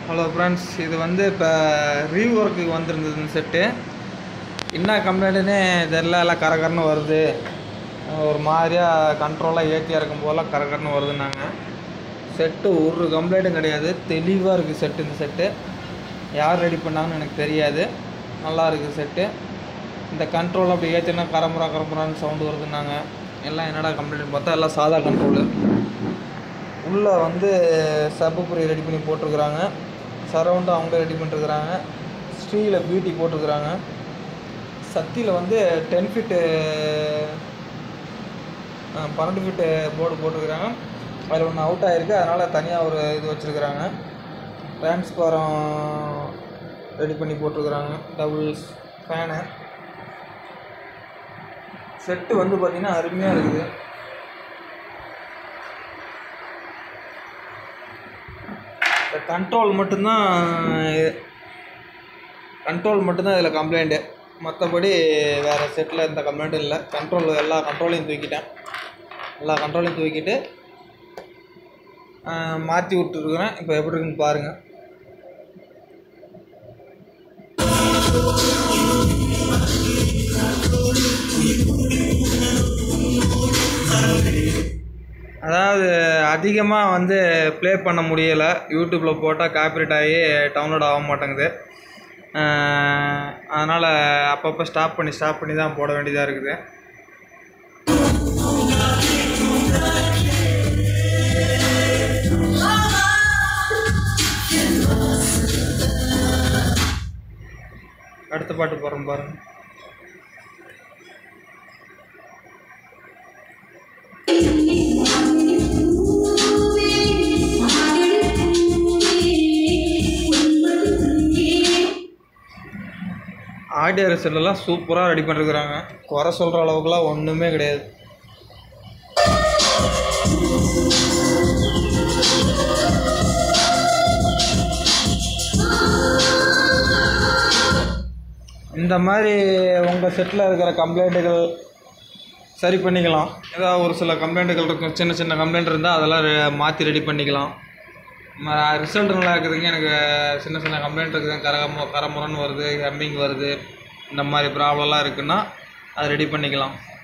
hello friends இது வந்து இப்போ ரீஒர்க்கு வந்திருந்தது இந்த செட்டு என்ன கம்ப்ளைண்ட்டுன்னே தெரில எல்லாம் கரகரன்னு வருது ஒரு மாதிரியா கண்ட்ரோலாக ஏற்றி இறக்கும் போதெல்லாம் கரகரன்னு வருதுன்னாங்க செட்டு ஒரு கம்ப்ளைண்ட்டும் கிடையாது தெளிவாக இருக்குது செட்டு இந்த செட்டு யார் ரெடி பண்ணாங்கன்னு எனக்கு தெரியாது நல்லா இருக்குது செட்டு இந்த கண்ட்ரோல் அப்படி ஏற்றினா கரமுறா கரமுறான்னு சவுண்டு வருதுன்னாங்க எல்லாம் என்னடா கம்ப்ளைண்ட் பார்த்தா எல்லாம் சாதா கண்ட்ரோலு உள்ளே வந்து சப்புப்புரி ரெடி பண்ணி போட்டிருக்கிறாங்க சரவுண்டு அவங்களே ரெடி பண்ணிருக்கிறாங்க ஸ்டீலில் பியூட்டி போட்டிருக்கிறாங்க சத்தியில் வந்து டென் ஃபிட்டு பன்னெண்டு ஃபிட்டு போர்டு போட்டிருக்கிறாங்க அதில் ஒன்று அவுட் ஆகிருக்கு அதனால் தனியாக ஒரு இது வச்சுருக்கிறாங்க டிரான்ஸ்பாரம் ரெடி பண்ணி போட்டிருக்கிறாங்க டபுள் ஃபேனு செட்டு வந்து பார்த்திங்கன்னா அருமையாக இருக்குது இந்த கண்ட்ரோல் மட்டும்தான் கண்ட்ரோல் மட்டும்தான் இதில் கம்ப்ளைண்ட்டு மற்றபடி வேறு செட்டில் எந்த கம்ப்ளைண்ட்டும் இல்லை கண்ட்ரோல் எல்லா கண்ட்ரோலையும் தூக்கிட்டேன் எல்லா கண்ட்ரோலையும் தூக்கிட்டு மாற்றி விட்டுருக்குறேன் இப்போ எப்படி இருக்குன்னு பாருங்கள் அதாவது அதிகமாக வந்து ப்ளே பண்ண முடியலை யூடியூப்பில் போட்டால் காப்பிரைட் ஆகி டவுன்லோட் ஆக மாட்டேங்குது அதனால் அப்பப்போ ஸ்டாப் பண்ணி ஸ்டாப் பண்ணி தான் போட வேண்டியதாக இருக்குது அடுத்த பாட்டு போகிறோம் பாருங்கள் ஆடியோ ரிசல்ட்லாம் சூப்பராக ரெடி பண்ணிருக்கிறாங்க குறை சொல்கிற அளவுக்குலாம் ஒன்றுமே கிடையாது இந்த மாதிரி உங்கள் செட்டில் இருக்கிற கம்ப்ளைண்ட்டுகள் சரி பண்ணிக்கலாம் ஏதாவது ஒரு சில கம்ப்ளைண்ட்டுகள் இருக்கும் சின்ன சின்ன கம்ப்ளைண்ட் இருந்தால் அதெல்லாம் மாற்றி ரெடி பண்ணிக்கலாம் ரிசல்ட் நல்லா இருக்குதுங்க எனக்கு சின்ன சின்ன கம்ப்ளைண்ட் இருக்குது கரகமு கரமுரன்னு வருது ஹம்மிங் வருது இந்த மாதிரி ப்ராப்ளம்லாம் இருக்குன்னா அதை ரெடி பண்ணிக்கலாம்